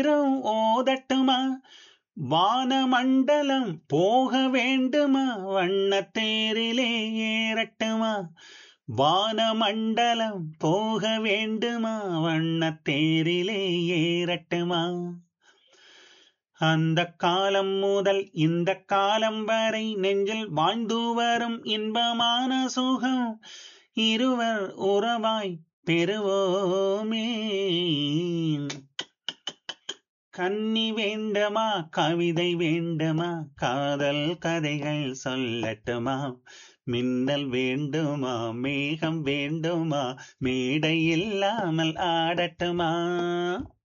நேரம் ஓதட்டுமா வானமண்டலம் போக வேண்டுமா வண்ணத்தேரிலே ஏறட்டுமா வானமண்டலம் போக வேண்டுமா வண்ணத்தேரிலே ஏறட்டுமா அந்த காலம் முதல் இந்த காலம் வரை நெஞ்சில் வாழ்ந்து வரும் இன்பமான சுகம் இருவர் உறவாய் பெறுவோமே கன்னி வேண்டமா கவிதை வேண்டுமா காதல் கதைகள் சொல்லட்டுமா மின்னல் வேண்டுமா மேகம் வேண்டுமா மேடை இல்லாமல் ஆடட்டுமா